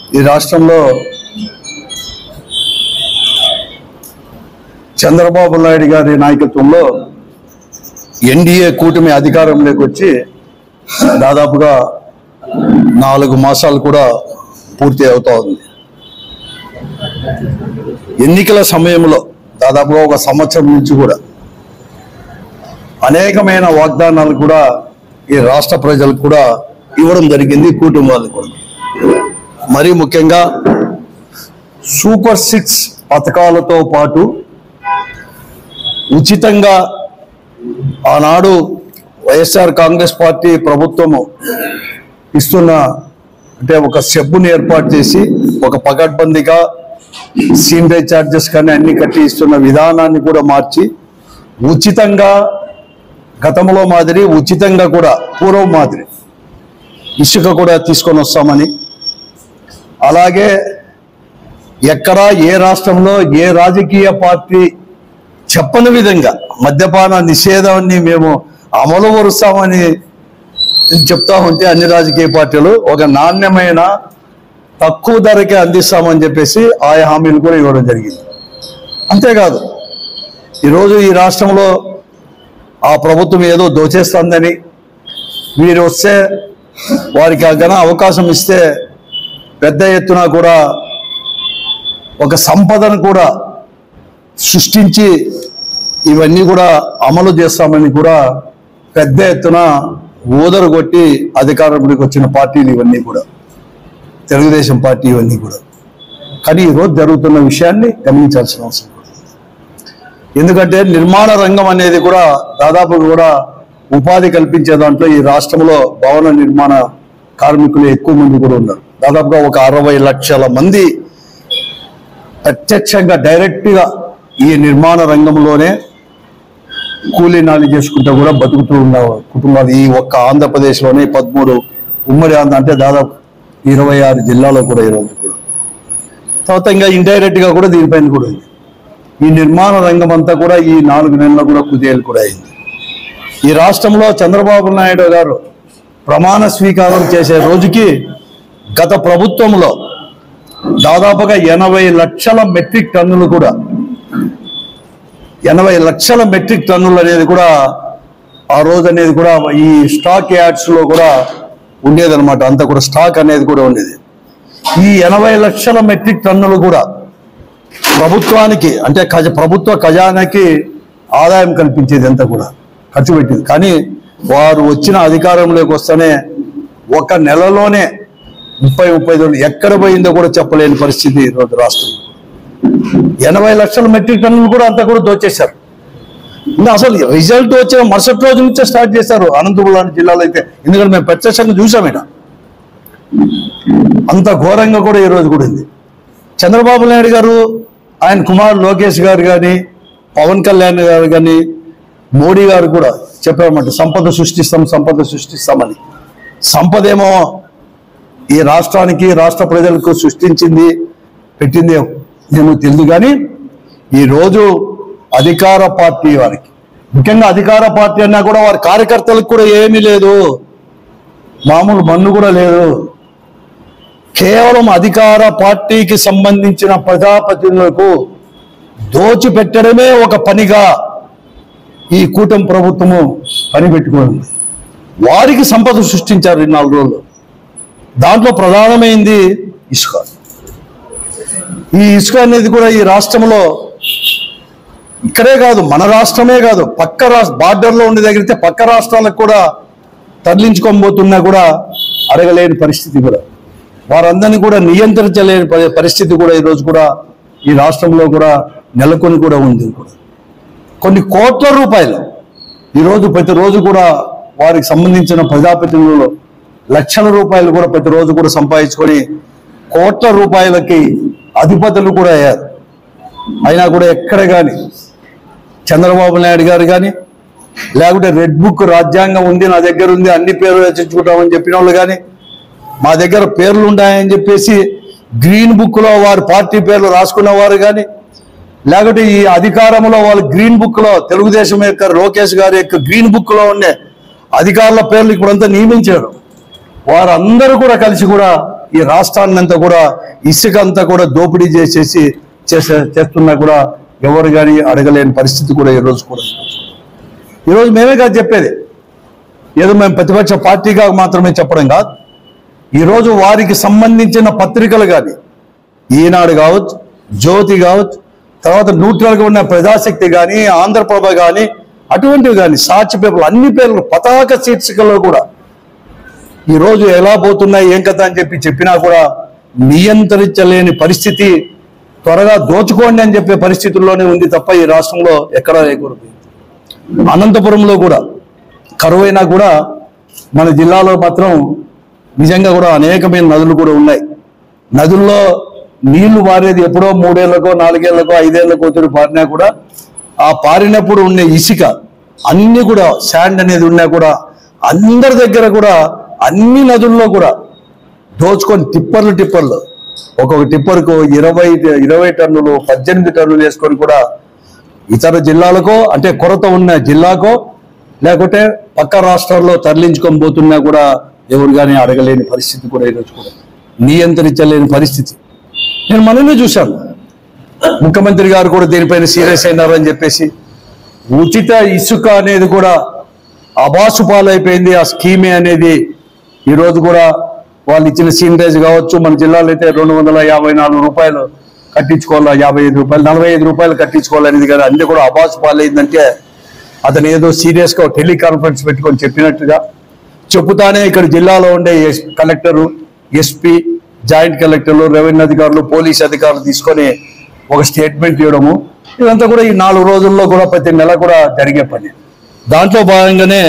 ఈ రాష్ట్రంలో చంద్రబాబు నాయుడు గారి నాయకత్వంలో ఎన్డీఏ కూటమి అధికారంలోకి వచ్చి దాదాపుగా నాలుగు మాసాలు కూడా పూర్తి అవుతా ఉంది ఎన్నికల సమయంలో దాదాపుగా ఒక సంవత్సరం నుంచి కూడా అనేకమైన వాగ్దానాలు కూడా ఈ రాష్ట్ర ప్రజలకు కూడా ఇవ్వడం జరిగింది కుటుంబాలకు కూడా మరీ ముఖ్యంగా సూపర్ సిక్స్ పథకాలతో పాటు ఉచితంగా ఆనాడు వైఎస్ఆర్ కాంగ్రెస్ పార్టీ ప్రభుత్వము ఇస్తున్న అంటే ఒక సెబ్బుని ఏర్పాటు చేసి ఒక పకడ్బందీగా సీనరేజ్ ఛార్జెస్ కానీ అన్ని కట్టి ఇస్తున్న విధానాన్ని కూడా మార్చి ఉచితంగా గతంలో మాదిరి ఉచితంగా కూడా పూర్వం మాదిరి ఇసుక కూడా తీసుకొని వస్తామని అలాగే ఎక్కడ ఏ రాష్ట్రంలో ఏ రాజకీయ పార్టీ చెప్పని విధంగా మద్యపాన నిషేధాన్ని మేము అమలు పరుస్తామని చెప్తా ఉంటే అన్ని రాజకీయ పార్టీలు ఒక నాణ్యమైన తక్కువ ధరకే అందిస్తామని చెప్పేసి ఆయా హామీలు కూడా ఇవ్వడం జరిగింది అంతేకాదు ఈరోజు ఈ రాష్ట్రంలో ఆ ప్రభుత్వం ఏదో దోచేస్తుందని వీరు వస్తే వారికి ఆ ఘన అవకాశం ఇస్తే పెద్ద ఎత్తున కూడా ఒక సంపదను కూడా సృష్టించి ఇవన్నీ కూడా అమలు చేస్తామని కూడా పెద్ద ఎత్తున ఊదరు కొట్టి అధికారంలోకి వచ్చిన పార్టీలు ఇవన్నీ కూడా తెలుగుదేశం పార్టీ ఇవన్నీ కూడా కానీ ఈరోజు జరుగుతున్న విషయాన్ని గమనించాల్సిన అవసరం కూడా ఉంది. ఎందుకంటే నిర్మాణ రంగం అనేది కూడా దాదాపు కూడా ఉపాధి కల్పించే దాంట్లో ఈ రాష్ట్రంలో భవన నిర్మాణ కార్మికులు ఎక్కువ మంది కూడా ఉన్నారు దాదాపుగా ఒక అరవై లక్షల మంది ప్రత్యక్షంగా డైరెక్ట్గా ఈ నిర్మాణ రంగంలోనే కూలీ నాలి చేసుకుంటూ కూడా బతుకుతూ ఉన్న కుటుంబాలు ఈ ఒక్క ఆంధ్రప్రదేశ్లోనే పదమూడు ఉమ్మడి ఆంధ్ర అంటే దాదాపు ఇరవై ఆరు జిల్లాలో కూడా ఈరోజు కూడా తర్వాత ఇంకా ఇండైరెక్ట్ గా కూడా దీనిపైన కూడా ఉంది ఈ నిర్మాణ రంగం అంతా కూడా ఈ నాలుగు నెలల్లో కూడా కుదేలు కూడా అయింది ఈ రాష్ట్రంలో చంద్రబాబు నాయుడు గారు ప్రమాణ స్వీకారం చేసే రోజుకి గత ప్రభుత్వంలో దాదాపుగా ఎనభై లక్షల మెట్రిక్ టన్నులు కూడా ఎనభై లక్షల మెట్రిక్ టన్నులు అనేది కూడా ఆ రోజు అనేది కూడా ఈ స్టాక్ యార్డ్స్ లో కూడా ఉండేదన్నమాట అంతా కూడా స్టాక్ అనేది కూడా ఉండేది ఈ ఎనభై లక్షల మెట్రిక్ టన్నులు కూడా ప్రభుత్వానికి అంటే ఖజ ప్రభుత్వ ఖజానాకి ఆదాయం కల్పించేది అంతా కూడా ఖర్చు పెట్టింది కానీ వారు వచ్చిన అధికారంలోకి వస్తేనే ఒక నెలలోనే ముప్పై ముప్పై ఐదు ఎక్కడ పోయిందో కూడా చెప్పలేని పరిస్థితి ఈరోజు రాష్ట్రం ఎనభై లక్షల మెట్రిక్ టన్నులు కూడా అంతా కూడా దోచేశారు ఇంకా అసలు రిజల్ట్ వచ్చిన మరుసటి రోజు నుంచే స్టార్ట్ చేశారు అనంతపురం లాంటి జిల్లాలో అయితే ఎందుకంటే మేము ప్రత్యక్షంగా చూసాం ఇక్కడ అంత ఘోరంగా కూడా ఈ రోజు కూడా ఉంది చంద్రబాబు నాయుడు గారు ఆయన కుమారుడు లోకేష్ గారు కానీ పవన్ కళ్యాణ్ గారు కానీ మోడీ గారు కూడా చెప్పారన్నమాట సంపద సృష్టిస్తాం సంపద సృష్టిస్తామని సంపద ఏమో ఈ రాష్ట్రానికి రాష్ట్ర ప్రజలకు సృష్టించింది పెట్టింది ఏమో తెలియదు కానీ ఈరోజు అధికార పార్టీ వారికి ముఖ్యంగా అధికార పార్టీ అన్నా కూడా వారి కార్యకర్తలకు కూడా ఏమీ లేదు మామూలు మన్ను కూడా లేదు కేవలం అధికార పార్టీకి సంబంధించిన ప్రజాప్రతినిధులకు దోచిపెట్టడమే ఒక పనిగా ఈ కూటమి ప్రభుత్వము పని పెట్టుకుంది వారికి సంపద సృష్టించారు ఈ నాలుగు రోజులు దాంట్లో ప్రధానమైంది ఇసుక ఈ ఇసుక అనేది కూడా ఈ రాష్ట్రంలో ఇక్కడే కాదు మన రాష్ట్రమే కాదు పక్క రాష్ట్ర బార్డర్లో ఉండే దగ్గరైతే పక్క రాష్ట్రాలకు కూడా తరలించుకొని పోతున్నా కూడా అడగలేని పరిస్థితి కూడా వారందరినీ కూడా నియంత్రించలేని పరి- పరిస్థితి కూడా ఈరోజు కూడా ఈ రాష్ట్రంలో కూడా నెలకొని కూడా ఉంది కూడా కొన్ని కోట్ల రూపాయలు ఈరోజు ప్రతిరోజు కూడా వారికి సంబంధించిన ప్రజాప్రతినిధులు లక్షల రూపాయలు కూడా ప్రతిరోజు కూడా సంపాదించుకొని కోట్ల రూపాయలకి అధిపతులు కూడా అయ్యారు అయినా కూడా ఎక్కడ కానీ చంద్రబాబు నాయుడు గారు కానీ లేకుంటే రెడ్ బుక్ రాజ్యాంగం ఉంది నా దగ్గర ఉంది అన్ని పేర్లు రచించుకుంటామని చెప్పిన వాళ్ళు కానీ మా దగ్గర పేర్లు ఉన్నాయని చెప్పేసి గ్రీన్ బుక్ లో వారి పార్టీ పేర్లు రాసుకున్న వారు కానీ లేకపోతే ఈ అధికారంలో వాళ్ళు గ్రీన్ బుక్ లో తెలుగుదేశం యొక్క లోకేష్ గారి యొక్క గ్రీన్ బుక్ లో ఉండే అధికారుల పేర్లు ఇప్పుడంతా నియమించారు వారందరూ కూడా కలిసి కూడా ఈ రాష్ట్రాన్ని అంతా కూడా ఇసుక అంతా కూడా దోపిడీ చేసేసి చేసే చేస్తున్నా కూడా ఎవరు కానీ అడగలేని పరిస్థితి కూడా ఈ రోజు కూడా ఈరోజు మేమే కాదు చెప్పేది ఏదో మేము ప్రతిపక్ష పార్టీగా మాత్రమే చెప్పడం కాదు ఈరోజు వారికి సంబంధించిన పత్రికలు కానీ ఈనాడు కావచ్చు జ్యోతి కావచ్చు తర్వాత న్యూట్రల్గా ఉన్న ప్రజాశక్తి కానీ ఆంధ్రప్రభ కానీ అటువంటివి కానీ సాక్షి పేపర్లు అన్ని పేర్లు పతాక శీర్షికల్లో కూడా ఈరోజు ఎలా పోతున్నాయి ఏం కథ అని చెప్పి చెప్పినా కూడా నియంత్రించలేని పరిస్థితి త్వరగా దోచుకోండి అని చెప్పే పరిస్థితుల్లోనే ఉంది తప్ప ఈ రాష్ట్రంలో ఎక్కడా లేకూడదు అనంతపురంలో కూడా కరువైనా కూడా మన జిల్లాలో మాత్రం నిజంగా కూడా అనేకమైన నదులు కూడా ఉన్నాయి నదుల్లో నీళ్లు పారేది ఎప్పుడో మూడేళ్లకో నాలుగేళ్లకో ఐదేళ్లకో తిరిగి పారినా కూడా ఆ పారినప్పుడు ఉండే ఇసుక అన్ని కూడా శాండ్ అనేది ఉన్నా కూడా అందరి దగ్గర కూడా అన్ని నదుల్లో కూడా దోచుకొని టిప్పర్లు టిప్పర్లు ఒక్కొక్క టిప్పర్కు ఇరవై ఇరవై టన్నులు పద్దెనిమిది టన్నులు వేసుకొని కూడా ఇతర జిల్లాలకో అంటే కొరత ఉన్న జిల్లాకో లేకుంటే పక్క రాష్ట్రాల్లో తరలించుకొని పోతున్నా కూడా ఎవరు కానీ అడగలేని పరిస్థితి కూడా ఈరోజు కూడా నియంత్రించలేని పరిస్థితి నేను మనమే చూశాను ముఖ్యమంత్రి గారు కూడా దీనిపైన సీరియస్ అయినారని చెప్పేసి ఉచిత ఇసుక అనేది కూడా అబాసు పాలైపోయింది ఆ స్కీమే అనేది ఈరోజు కూడా వాళ్ళు ఇచ్చిన సీనరేజ్ కావచ్చు మన జిల్లాలో అయితే రెండు వందల యాభై నాలుగు రూపాయలు కట్టించుకోవాలా యాభై ఐదు రూపాయలు నలభై ఐదు రూపాయలు కట్టించుకోవాలనేది కదా అన్ని కూడా అబాసు పాలైందంటే అతను ఏదో సీరియస్ గా టెలికాన్ఫరెన్స్ పెట్టుకొని చెప్పినట్టుగా చెప్పుతానే ఇక్కడ జిల్లాలో ఉండే ఎస్ కలెక్టరు ఎస్పీ జాయింట్ కలెక్టర్లు రెవెన్యూ అధికారులు పోలీస్ అధికారులు తీసుకొని ఒక స్టేట్మెంట్ ఇవ్వడము ఇదంతా కూడా ఈ నాలుగు రోజుల్లో కూడా ప్రతి నెల కూడా జరిగే పని దాంట్లో భాగంగానే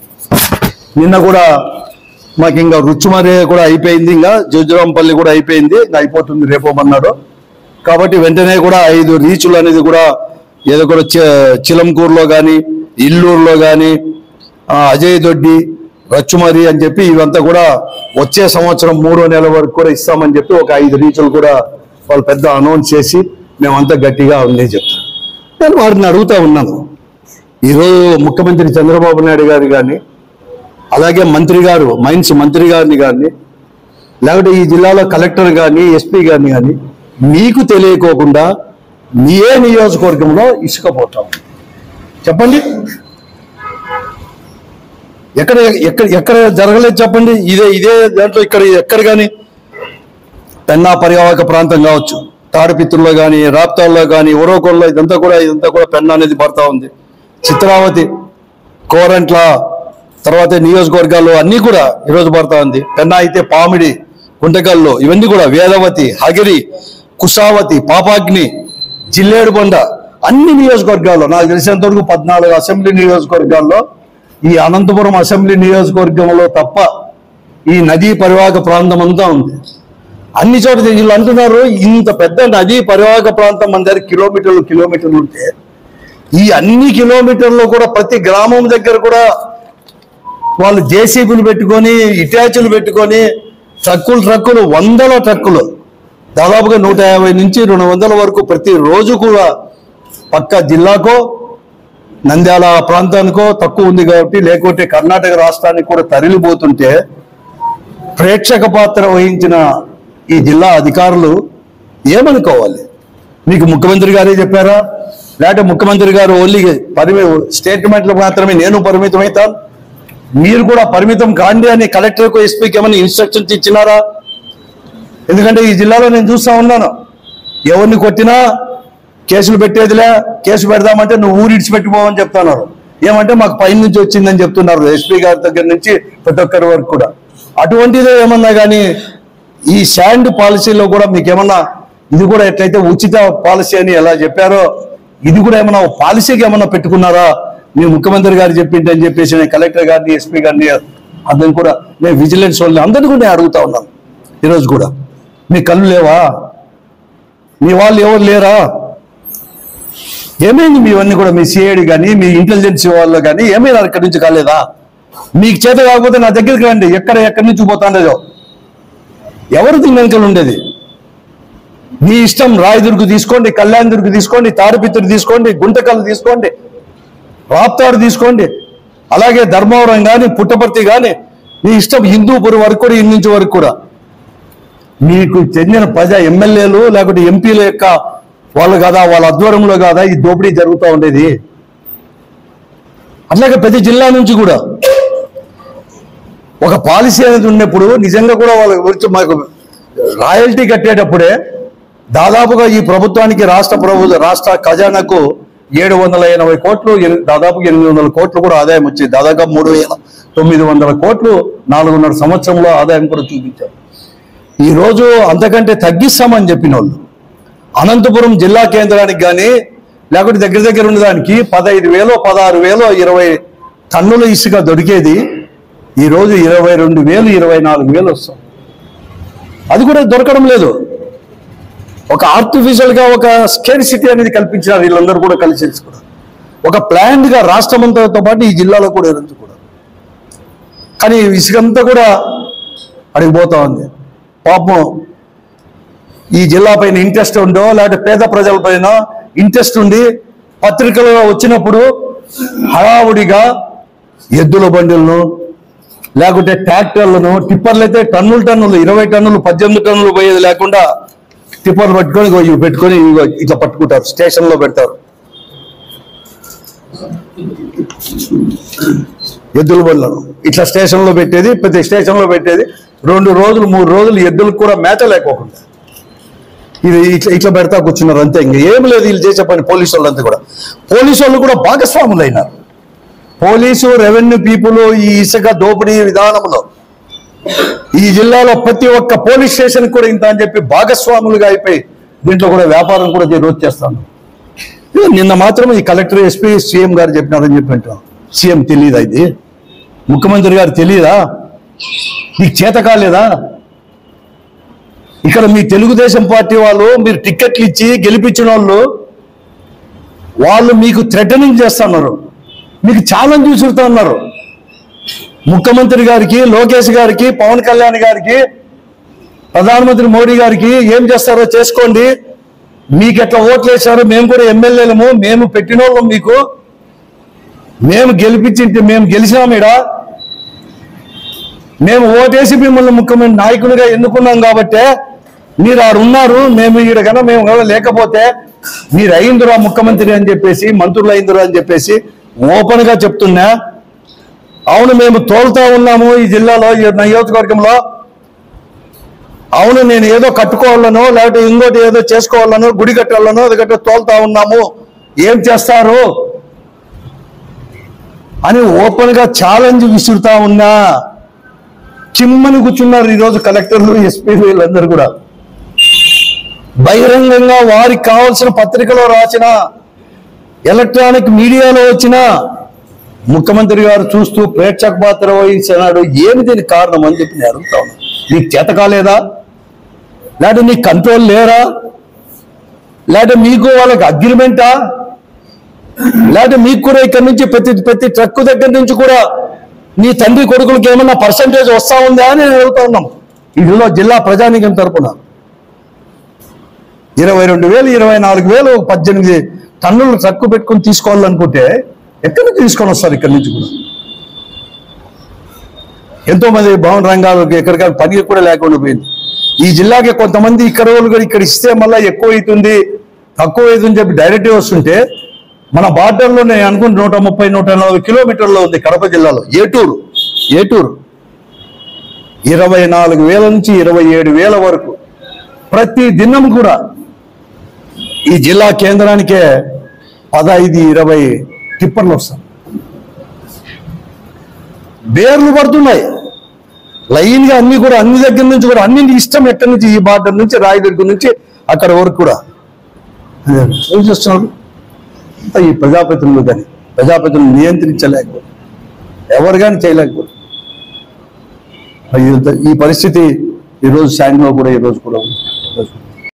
నిన్న కూడా మాకు ఇంకా రుచిమరే కూడా అయిపోయింది ఇంకా జోజురాంపల్లి కూడా అయిపోయింది ఇంకా అయిపోతుంది రేపోమన్నాడు కాబట్టి వెంటనే కూడా ఐదు రీచులు అనేది కూడా ఏదో కూడా చి- చిలంకూరులో కానీ ఇల్లూరులో కానీ అజయ్ దొడ్డి రచ్చుమరి అని చెప్పి ఇవంతా కూడా వచ్చే సంవత్సరం మూడో నెల వరకు కూడా ఇస్తామని చెప్పి ఒక ఐదు రీచులు కూడా వాళ్ళు పెద్ద అనౌన్స్ చేసి మేమంతా గట్టిగా ఉంది చెప్తాం నేను వారిని అడుగుతా ఉన్నాను ఈరోజు ముఖ్యమంత్రి చంద్రబాబు నాయుడు గారు కానీ అలాగే మంత్రి గారు మైన్స్ మంత్రి గారిని కానీ లేకపోతే ఈ జిల్లాలో కలెక్టర్ కానీ ఎస్పీ గారిని కానీ మీకు తెలియకోకుండా మీ ఏ నియోజకవర్గంలో ఇసుక పోతాం చెప్పండి ఎక్కడ ఎక్కడ ఎక్కడ జరగలేదు చెప్పండి ఇదే ఇదే దాంట్లో ఇక్కడ ఎక్కడ కానీ పెన్నా పర్యావరక ప్రాంతం కావచ్చు తాడిపిత్రుల్లో కానీ రాప్తాల్లో కానీ ఉరవకొల్లో ఇదంతా కూడా ఇదంతా కూడా పెన్నా అనేది పడతా ఉంది చిత్రావతి కోరంట్ల తర్వాత నియోజకవర్గాల్లో అన్నీ కూడా ఈరోజు పడతా ఉంది పెన్నా అయితే పామిడి గుంటకల్లో ఇవన్నీ కూడా వేదవతి హగిరి కుషావతి పాపాగ్ని జిల్లేడుకొండ అన్ని నియోజకవర్గాల్లో నాకు తెలిసినంత వరకు పద్నాలుగు అసెంబ్లీ నియోజకవర్గాల్లో ఈ అనంతపురం అసెంబ్లీ నియోజకవర్గంలో తప్ప ఈ నదీ పరివాహక ప్రాంతం అంతా ఉంది అన్ని చోట్ల వీళ్ళు అంటున్నారు ఇంత పెద్ద నదీ పరివాహక ప్రాంతం మన దగ్గర కిలోమీటర్లు కిలోమీటర్లు ఉంటే ఈ అన్ని కిలోమీటర్లు కూడా ప్రతి గ్రామం దగ్గర కూడా వాళ్ళు జేసీబీలు పెట్టుకొని ఇటాచులు పెట్టుకొని ట్రక్కులు ట్రక్కులు వందల ట్రక్కులు దాదాపుగా నూట యాభై నుంచి రెండు వందల వరకు ప్రతి రోజు కూడా పక్క జిల్లాకో నంద్యాల ప్రాంతానికో తక్కువ ఉంది కాబట్టి లేకుంటే కర్ణాటక రాష్ట్రానికి కూడా తరలిపోతుంటే ప్రేక్షక పాత్ర వహించిన ఈ జిల్లా అధికారులు ఏమనుకోవాలి మీకు ముఖ్యమంత్రి గారే చెప్పారా లేకపోతే ముఖ్యమంత్రి గారు ఓన్లీ పరిమి స్టేట్మెంట్లు మాత్రమే నేను పరిమితం అవుతాను మీరు కూడా పరిమితం కాండి అని కలెక్టర్కు ఎస్పీకి ఏమైనా ఇన్స్ట్రక్షన్స్ ఇచ్చినారా ఎందుకంటే ఈ జిల్లాలో నేను చూస్తా ఉన్నాను ఎవరిని కొట్టినా కేసులు పెట్టేదిలే కేసు పెడదామంటే నువ్వు ఊరు ఇడిచిపెట్టిపోవని చెప్తున్నారు ఏమంటే మాకు పైన నుంచి వచ్చిందని చెప్తున్నారు ఎస్పీ గారి దగ్గర నుంచి ప్రతి ఒక్కరి వరకు కూడా అటువంటిదే ఏమన్నా కానీ ఈ శాండ్ పాలసీలో కూడా మీకు ఏమన్నా ఇది కూడా ఎట్లయితే ఉచిత పాలసీ అని ఎలా చెప్పారో ఇది కూడా ఏమన్నా పాలసీకి ఏమన్నా పెట్టుకున్నారా మీ ముఖ్యమంత్రి గారు చెప్పింటే అని చెప్పేసి నేను కలెక్టర్ గారిని ఎస్పీ గారిని అందరిని కూడా నేను విజిలెన్స్ వాళ్ళని అందరిని కూడా నేను అడుగుతా ఉన్నాను ఈరోజు కూడా మీ కళ్ళు లేవా మీ వాళ్ళు ఎవరు లేరా ఏమైంది మీవన్నీ కూడా మీ సిఐడి కానీ మీ ఇంటెలిజెన్స్ వాళ్ళు కానీ ఏమైనా అక్కడి నుంచి కాలేదా మీకు చేత కాకపోతే నా దగ్గరికి రండి ఎక్కడ ఎక్కడి నుంచి పోతాండేదో ఎవరు దీని వెనుకలు ఉండేది మీ ఇష్టం రాయదుర్గు తీసుకోండి కళ్యాణ్ దుర్గు తీసుకోండి తాడిపిత్తుడు తీసుకోండి గుంటకల్లు తీసుకోండి రాప్తాడు తీసుకోండి అలాగే ధర్మవరం కానీ పుట్టపర్తి కానీ మీ ఇష్టం హిందూపురం వరకు కూడా ఇన్ని నుంచి వరకు కూడా మీకు చెందిన ప్రజా ఎమ్మెల్యేలు లేకపోతే ఎంపీల యొక్క వాళ్ళు కదా వాళ్ళ ఆధ్వర్యంలో కదా ఈ దోపిడీ జరుగుతూ ఉండేది అట్లాగే ప్రతి జిల్లా నుంచి కూడా ఒక పాలసీ అనేది ఉన్నప్పుడు నిజంగా కూడా వాళ్ళ గురించి మాకు రాయల్టీ కట్టేటప్పుడే దాదాపుగా ఈ ప్రభుత్వానికి రాష్ట్ర ప్రభుత్వ రాష్ట్ర ఖజానాకు ఏడు వందల ఎనభై కోట్లు ఎన్- దాదాపు ఎనిమిది వందల కోట్లు కూడా ఆదాయం వచ్చింది దాదాపు మూడు వేల తొమ్మిది వందల కోట్లు నాలుగున్నర సంవత్సరంలో ఆదాయం కూడా చూపించారు ఈ రోజు అంతకంటే తగ్గిస్తామని చెప్పిన వాళ్ళు అనంతపురం జిల్లా కేంద్రానికి కానీ లేకపోతే దగ్గర దగ్గర ఉన్నదానికి పదహైదు వేలు పదహారు వేలు ఇరవై టన్నుల ఇసుక దొరికేది ఈ రోజు ఇరవై రెండు వేలు ఇరవై నాలుగు వేలు వస్తాం అది కూడా దొరకడం లేదు ఒక ఆర్టిఫిషియల్ గా ఒక స్కేర్ సిటీ అనేది కల్పించారు వీళ్ళందరూ కూడా కలిసి కూడా ఒక ప్లాన్డ్ గా రాష్ట్రం అంతతో పాటు ఈ జిల్లాలో కూడా ఇరంచు కూడా కానీ ఇసుకంతా కూడా అడిగిపోతా ఉంది పాపం ఈ జిల్లా పైన ఇంట్రెస్ట్ ఉండో లేకపోతే పేద ప్రజల పైన ఇంట్రెస్ట్ ఉండి పత్రికలలో వచ్చినప్పుడు హడావుడిగా ఎద్దుల బండులను లేకుంటే ట్రాక్టర్లను టిప్పర్లు అయితే టన్నులు టన్నులు ఇరవై టన్నులు పద్దెనిమిది టన్నులు పోయేది లేకుండా టిప్పర్లు పట్టుకొని ఇగో ఇవి పెట్టుకొని ఇగో ఇట్లా పట్టుకుంటారు స్టేషన్లో పెడతారు ఎద్దుల బండ్లను ఇట్లా స్టేషన్లో పెట్టేది ప్రతి స్టేషన్లో పెట్టేది రెండు రోజులు మూడు రోజులు ఎద్దులకు కూడా మేత లేకోకుండా ఇది ఇట్లా ఇట్లా పెడతా కూర్చున్నారు అంతే ఇంకా ఏం లేదు వీళ్ళు చేసే పని పోలీసు వాళ్ళంతా కూడా పోలీసు వాళ్ళు కూడా భాగస్వాములు అయినారు పోలీసు రెవెన్యూ పీపుల్ ఈ ఇసుక దోపిడీ విధానంలో ఈ జిల్లాలో ప్రతి ఒక్క పోలీస్ స్టేషన్ కూడా ఇంత అని చెప్పి భాగస్వాములుగా అయిపోయి దీంట్లో కూడా వ్యాపారం కూడా ఈ రోజు చేస్తాను ఇది నిన్న మాత్రం ఈ కలెక్టర్ ఎస్పీ సీఎం గారు చెప్పినారని చెప్పి అంటున్నాం సీఎం తెలియదా ఇది ముఖ్యమంత్రి గారు తెలియదా నీకు చేత కాలేదా ఇక్కడ మీ తెలుగుదేశం పార్టీ వాళ్ళు మీరు టిక్కెట్లు ఇచ్చి గెలిపించిన వాళ్ళు వాళ్ళు మీకు థ్రెటనింగ్ చేస్తున్నారు మీకు ఛాలెంజ్ విసురుతా ఉన్నారు ముఖ్యమంత్రి గారికి లోకేష్ గారికి పవన్ కళ్యాణ్ గారికి ప్రధానమంత్రి మోడీ గారికి ఏం చేస్తారో చేసుకోండి మీకు ఎట్లా ఓట్లు వేశారో మేము కూడా ఎమ్మెల్యేలము మేము పెట్టిన వాళ్ళం మీకు మేము గెలిపించి మేము గెలిచినాం ఈడ మేము ఓటేసి మిమ్మల్ని ముఖ్యమైన నాయకునిగా ఎన్నుకున్నాం కాబట్టే మీరు ఆడు ఉన్నారు మేము ఈడ కన్నా మేము కనుక లేకపోతే మీరు అయిందిరా ముఖ్యమంత్రి అని చెప్పేసి మంత్రులు అయిందిరా అని చెప్పేసి ఓపెన్ గా చెప్తున్నా అవును మేము తోలుతా ఉన్నాము ఈ జిల్లాలో ఈ నియోజకవర్గంలో అవును నేను ఏదో కట్టుకోవాలనో లేకపోతే ఇంకోటి ఏదో చేసుకోవాలనో గుడి కట్టాలనో అది కట్ట తోలుతా ఉన్నాము ఏం చేస్తారు అని ఓపెన్ గా ఛాలెంజ్ విసురుతా ఉన్నా చిమ్మని కూర్చున్నారు ఈరోజు కలెక్టర్లు ఎస్పీలు వీళ్ళందరూ కూడా బహిరంగంగా వారికి కావాల్సిన పత్రికలో రాసిన ఎలక్ట్రానిక్ మీడియాలో వచ్చిన ముఖ్యమంత్రి గారు చూస్తూ ప్రేక్షక పాత్ర వహించినాడు ఏమి దీనికి కారణం అని చెప్పి నేను అడుగుతా ఉన్నా నీకు చేత కాలేదా లేకపోతే నీకు కంట్రోల్ లేరా లేకపోతే మీకు వాళ్ళకి అగ్రిమెంటా లేకపోతే మీకు కూడా ఇక్కడ నుంచి ప్రతి ప్రతి ట్రక్ దగ్గర నుంచి కూడా నీ తండ్రి కొడుకులకి ఏమన్నా పర్సంటేజ్ వస్తా ఉందా అని నేను అడుగుతా ఉన్నాం ఇదిలో జిల్లా ప్రజానీకం తరపున ఇరవై రెండు వేలు ఇరవై నాలుగు వేలు ఒక పద్దెనిమిది టన్నులు ట్రక్కు పెట్టుకుని తీసుకోవాలనుకుంటే ఎక్కడి నుంచి తీసుకొని వస్తారు ఇక్కడి నుంచి కూడా ఎంతో మంది భవన రంగాలకు ఎక్కడికైనా పని కూడా లేకుండా పోయింది ఈ జిల్లాకి కొంతమంది ఇక్కడ వాళ్ళు కూడా ఇక్కడ ఇస్తే మళ్ళీ ఎక్కువ అవుతుంది తక్కువ అవుతుంది చెప్పి డైరెక్ట్గా వస్తుంటే మన బార్డర్లో నేను అనుకుంటే నూట ముప్పై నూట నలభై కిలోమీటర్లో ఉంది కడప జిల్లాలో ఏటూరు ఏటూరు ఇరవై నాలుగు వేల నుంచి ఇరవై ఏడు వేల వరకు ప్రతి దినం కూడా ఈ జిల్లా కేంద్రానికే పదహైదు ఇరవై టిప్పర్లు వస్తాయి బేర్లు పడుతున్నాయి లైన్ గా అన్ని కూడా అన్ని దగ్గర నుంచి కూడా అన్ని ఇష్టం ఎక్కడి నుంచి ఈ బార్డర్ నుంచి రాయి దగ్గర నుంచి అక్కడ వరకు కూడా అదే, ఏం చేస్తున్నారు అంతా ఈ ప్రజాప్రతినిధులు కానీ ప్రజాప్రతినిధులు నియంత్రించలేకపోతే ఎవరు కానీ చేయలేకపోతే ఈ పరిస్థితి ఈరోజు శాంగ్లో కూడా ఈరోజు కూడా ఉంది